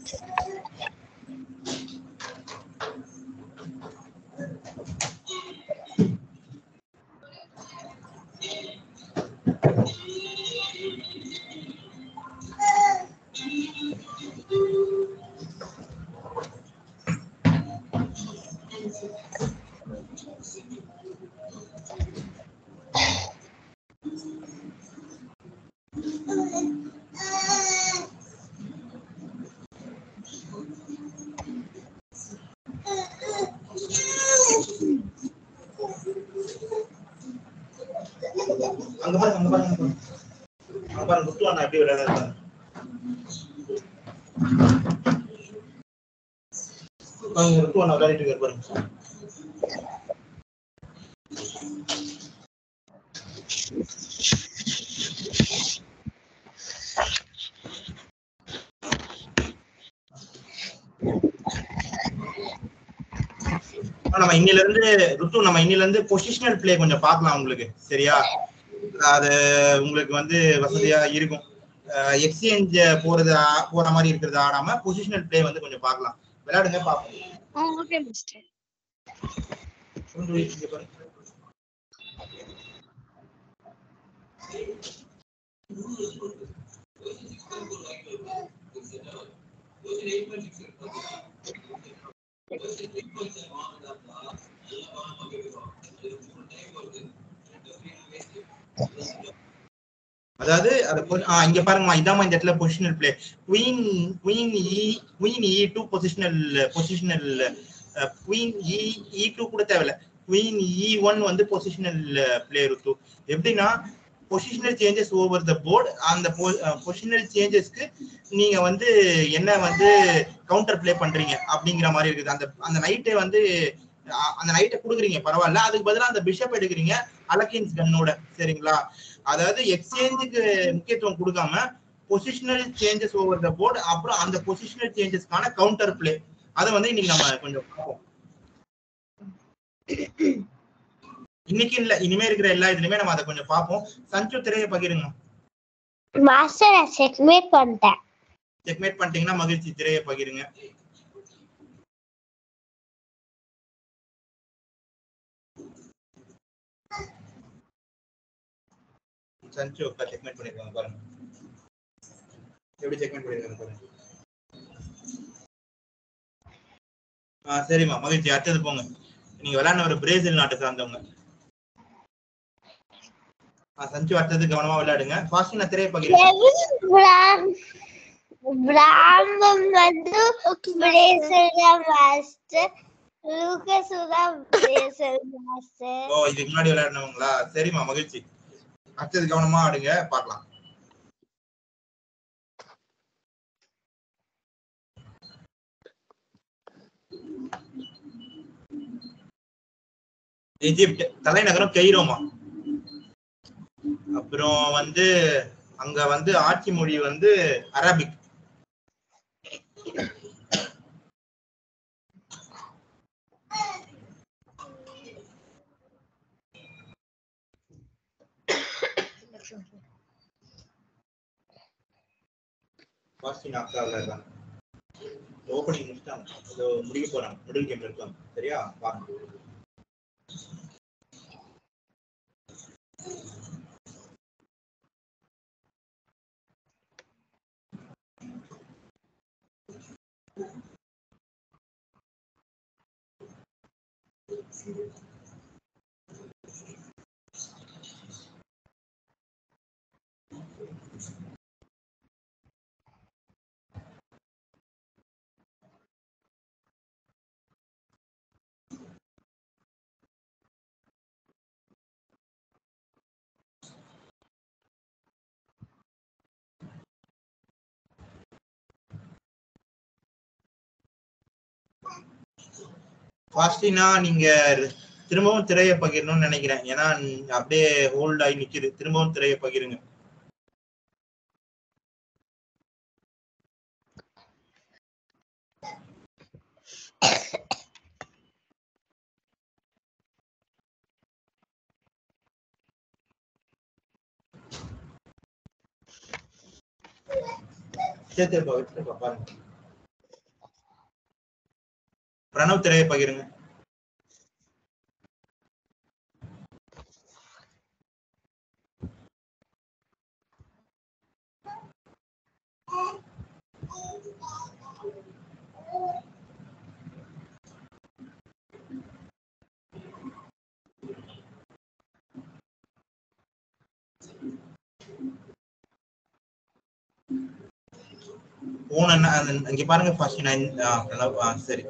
அங்க பாருங்க அங்க பாருங்க அங்க பாருங்க. அங்க பாருங்க முத்து அண்ணா எப்படி விளையாடுறாரு பாருங்க முத்து அண்ணா விளையாடிட்டு இருக்காரு பாருங்க ஆனா, நம்ம இன்னில இருந்து ருத்து நம்ம இன்னில இருந்து பொசிஷனல் ப்ளே கொஞ்சம் பார்க்கலாம் உங்களுக்கு சரியா அது உங்களுக்கு வந்து வசதியா இருக்கும் எக்ஸ்சேஞ்ச் போறது ஆ- போற மாதிரி இருக்கிறது ஆடாம பொசிஷனல் ப்ளே வந்து கொஞ்சம் பார்க்கலாம் விளையாடுங்க பாப்போம் ஓகே மிஸ்டர் இங்க பாருங்க. அதாவது அது பொ- ஆ, இங்க பாருங்கம்மா இதாம்மா இந்த இடத்துல positional play queen queen e queen e two positional positional queen e e two கூட தேவையில்ல குயின் இ ஒன் வந்து பொசிஷனல் பிளே இருக்கும் எப்படின்னா positional changes over the board அந்த பொசிஷனல் சேஞ்சஸ்க்கு நீங்க வந்து என்ன வந்து கவுண்டர் ப்ளே பண்றீங்க அப்படிங்கிற மாதிரி இருக்குது அந்த அந்த நைட்டை வந்து அ- அந்த நைட்டை கொடுக்குறீங்க பரவாயில்ல அதுக்கு பதிலா அந்த பிஷப் எடுக்கிறீங்க அலக்கின்ஸ் கன்னோட சரிங்களா அதாவது எக்ஸ்சேஞ்சுக்கு முக்கியத்துவம் கொடுக்காம positional changes over the board அப்புறம் அந்த பொசிஷனல் சேஞ்சஸ்க்கான கவுண்டர் பிளே அதை வந்து இன்னைக்கு நம்ம கொஞ்சம் பார்ப்போம் இன்னைக்கு இல்ல இனிமே இருக்கிற எல்லா இதுலயுமே நம்ம அதை கொஞ்சம் பார்ப்போம் சஞ்சு திரையை பகிருங்க மாஸ்டர் நான் செக்மேட் பண்ணிட்டேன் செக்மேட் பண்ணிட்டீங்கன்னா மகிழ்ச்சி திரையை பகிருங்க சஞ்சு அக்கா செக்மேட் பண்ணிருக்காங்க பாருங்க எப்படி செக்மேட் பண்ணிருக்காங்க பாருங்க ஆ சரிம்மா மகிழ்ச்சி அடுத்தது போங்க நீங்க விளையாடின பிரேசில் நாட்டை சார்ந்தவங்க ஆ சஞ்சு அடுத்தது கவனமா விளையாடுங்க ஃபாஸ்ட் நான் திரையை பகிருங்க பிராமம் வந்து பிரேசல் மாஸ்டர் லூகஸ் தான் பிரேசல் மாஸ்டர் ஓ இதுக்கு முன்னாடி விளையாடினவங்களா சரிம்மா மகிழ்ச்சி அடுத்தது கவனமா ஆடுங்க பார்க்கலாம் எகிப்ட் தலைநகரம் கெய்ரோமா அப்புறம் வந்து அங்க வந்து ஆட்சி மொழி வந்து அரபிக் வாசின் அக்கா விளையாடுறாங்க ஓப்பனிங் முடிச்சிட்டாங்க இதோ முடிக்க போறாங்க மிடில் கேம்ல இருக்காங்க சரியா பாருங்க ஃபாஸ்டினா நீங்க திரும்பவும் திரையை பகிரணும்னு நினைக்கிறேன் ஏன்னா அப்படியே ஹோல்ட் ஆகி நிக்குது திரும்பவும் திரையை பகிருங்க சரி சரி பா, வச்சுருப்பா, பாருங்க பிரணவ் திரையை பகிருங்க போன என்ன- அந்த- இங்க பாருங்க ஃபர்ஸ்ட் நைன் சரி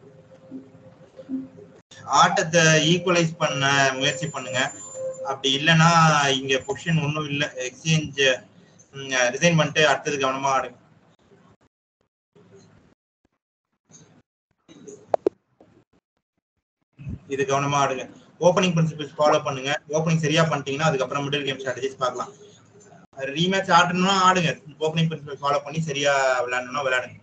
ஆட்டத்தை ஈக்குவலைஸ் பண்ண முயற்சி பண்ணுங்க அப்படி இல்லைன்னா இங்க பொசிஷன் ஒன்றும் இல்லை எக்ஸ்சேஞ்ச் ரிசைன் பண்ணிட்டு அடுத்தது கவனமா ஆடுங்க இது கவனமா ஆடுங்க ஓப்பனிங் பிரின்சிபல்ஸ் ஃபாலோ பண்ணுங்க ஓப்பனிங் சரியா பண்ணிட்டீங்கன்னா அதுக்கப்புறம் மிடில் கேம் ஸ்ட்ராட்டஜிஸ் பார்க்கலாம் ரீமேட்ச் ஆடணும்னா ஆடுங்க ஓப்பனிங் பிரின்சிபல் ஃபாலோ பண்ணி சரியா விளையாடணும்னா விளையாடுங்க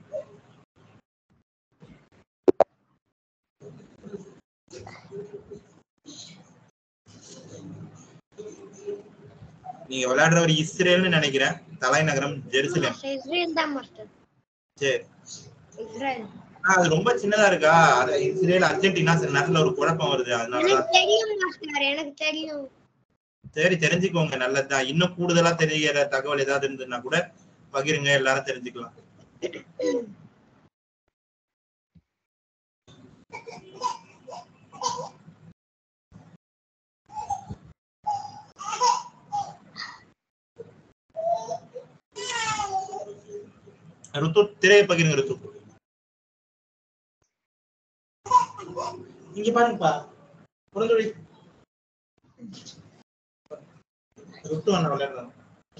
நீங்க விளையாடுறவர் இஸ்ரேல்னு நினைக்கிறேன் தலைநகரம் ஜெருசலேம் இஸ்ரேல் தான் மாஸ்டர் சரி இஸ்ரேல் ஆனா, அது ரொம்ப சின்னதா இருக்கா அது இஸ்ரேல் அர்ஜென்டினா சில நேரத்துல ஒரு குழப்பம் வருது அதனால எனக்கு தெரியும் மாஸ்டர் எனக்கு தெரியும் சரி தெரிஞ்சுக்கோங்க நல்லதுதான் இன்னும் கூடுதலா தெரிகிற தகவல் ஏதாவது இருந்ததுன்னா கூட பகிருங்க எல்லாரும் தெரிஞ்சுக்கலாம் ருத்து திரையை பகிருங்க ருத்து இங்க பாருங்கப்பா குழந்தை ருத்து அண்ணா விளையாடுறாங்க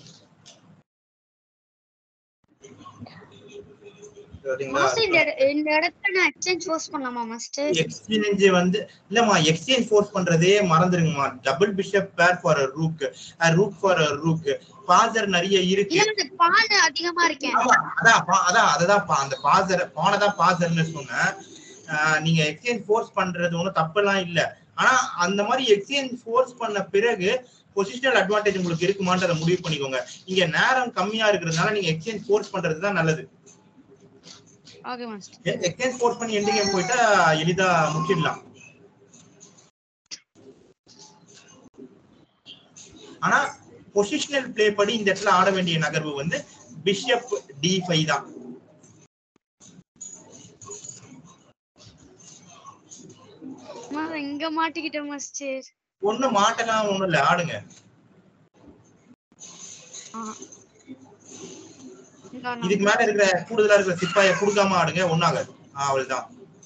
சரிங்களா? மாஸ்டர் இந்த இட- இந்த இடத்துல நான் எக்ஸ்சேஞ்ச் ஃபோர்ஸ் பண்ணலாமா மாஸ்டர் எக்ஸ்சேஞ்ச் வந்து இல்லம்மா எக்ஸ்சேஞ்ச் ஃபோர்ஸ் பண்றதே மறந்துருங்கம்மா double bishop pair for rook rook for rook passer நிறைய இருக்கு இல்ல இந்த பால் அதிகமா இருக்கேன் ஆமா அதான் பா- அதான் அததான் பா- அந்த பாசர் பானை தான் பாசர்னு சொன்னேன் ஆஹ் நீங்க எக்ஸ்சேஞ்ச் ஃபோர்ஸ் பண்றது ஒன்றும் தப்பெல்லாம் இல்ல ஆனா அந்த மாதிரி எக்ஸ்சேஞ்ச் ஃபோர்ஸ் பண்ண பிறகு பொசிஷனல் அட்வான்டேஜ் உங்களுக்கு இருக்குமான்றதை முடிவு பண்ணிக்கோங்க இங்க நேரம் கம்மியா இருக்கிறதுனால நீங்க எக்ஸ்சேஞ்ச் ஃபோர்ஸ் பண்றது தான் நல்லது ஓகே மாஸ்டர் எக்ஸ்சேஞ்ச் ஃபோர்ஸ் பண்ணி எண்டு கேம் போயிட்டா எளிதா முடிச்சிடலாம் ஆனா பொசிஷனல் ப்ளே படி இந்த இடத்துல ஆட வேண்டிய நகர்வு வந்து பிஷப் டி ஃபைவ் தான் நான் எங்க மாட்டிக்கிட்டேன் மாஸ்டர் ஒண்ணு மாட்டலாம் ஒண்ணும் இல்ல ஆடுங்க ஆ. இந்தா நான் இதுக்கு மேல இருக்கிற கூடுதலா இருக்கிற சிப்பாய குடுக்காம ஆடுங்க ஒண்ணாகாது ஆ அவ்வளவுதான்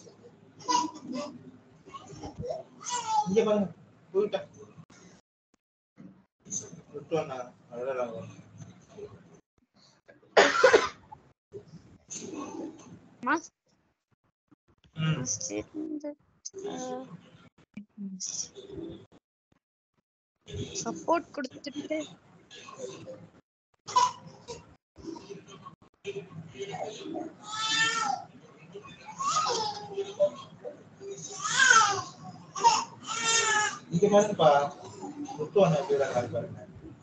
இங்க பாருங்க போயிட்டேன் விட்டு வந்தா அவ்வளவுதான். மாஸ்- ம். மாஸ்டர் இந்த சப்போர்ட் கொடுத்துட்டு இங்க பாருங்கப்பா விட்டு வந்தா எப்படி விளையாடுறாரு பாருங்க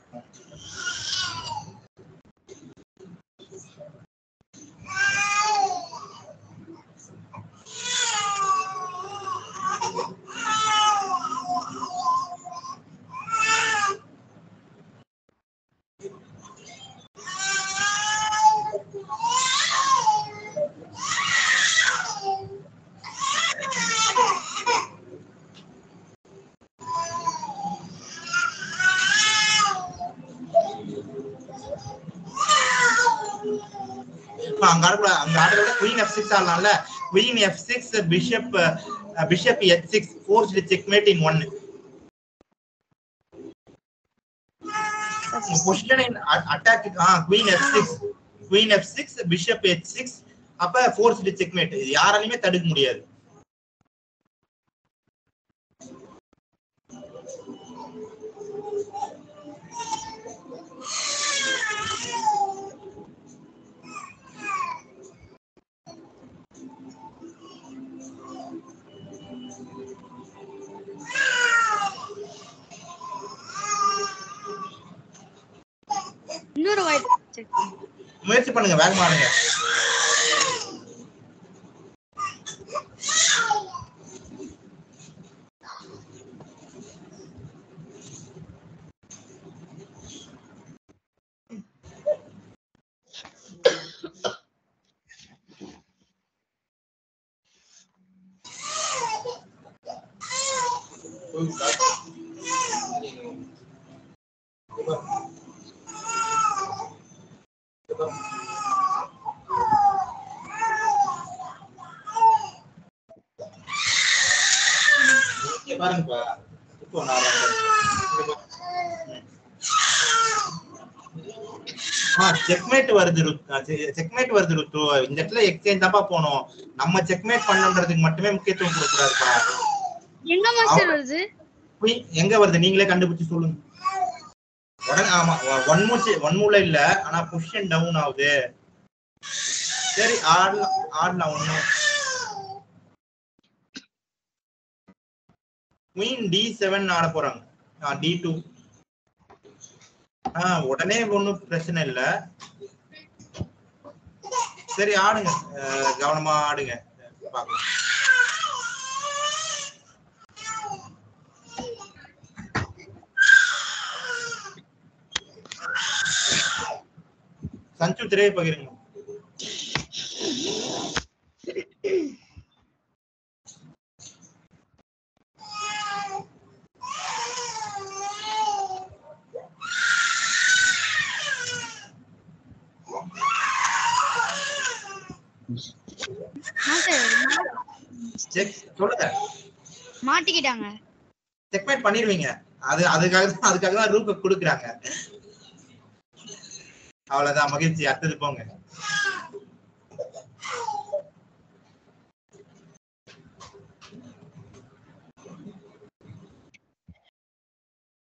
இப்ப அங்க ஆடக்கூடாது அங்க ஆடுறத குயின் எஃப் சிக்ஸ் ஆடலாம்ல queen F six bishop bishop H six forced checkmate in one position in attack ah queen F six queen F six bishop H six அப்ப ஃபோர்ஸ்டு செக்மேட் இது யாராலையுமே தடுக்க முடியாது இன்னொரு வாய்ப்பு check பண்ணு. முயற்சி பண்ணுங்க வேகமா ஆடுங்க இங்க பாருங்கப்பா இப்போ நான் வரேன். இங்க பா. ஆ செக்மேட் வருது செக்மேட் வருது ருத்து இந்த இடத்துல எக்ஸ்சேஞ்ச் தான்ப்பா போனோம் நம்ம செக்மேட் பண்ணன்றதுக்கு மட்டுமே முக்கியத்துவம் கொடுக்க கூடாதுப்பா எங்க மாஸ்டர் வருது Queen எங்க வருது நீங்களே கண்டுபிடிச்சு சொல்லுங்க உடனே ஆமா ஒன் மூச்சு ஒன் மூல இல்ல ஆனா பொசிஷன் டவுன் ஆகுது சரி ஆடலாம் ஆடலாம் ஒண்ணும் குயின் டி செவன் ஆட போறாங்க டி டூ ஆ உடனே ஒண்ணும் பிரச்சனை இல்ல சரி ஆடுங்க அஹ், கவனமா ஆடுங்க பாக்கலாம் சஞ்சு திரையை பகிருங்க மாஸ்டர் செக் சொல்லுங்க மாட்டிக்கிட்டாங்க செக்மேட் பண்ணிடுவீங்க அது அதுக்காக தான் அதுக்காக தான் ரூப கொடுக்குறாங்க அவ்வளவுதான் மகிழ்ச்சி அடுத்தது போங்க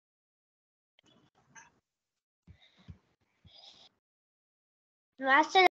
மாஸ்டர்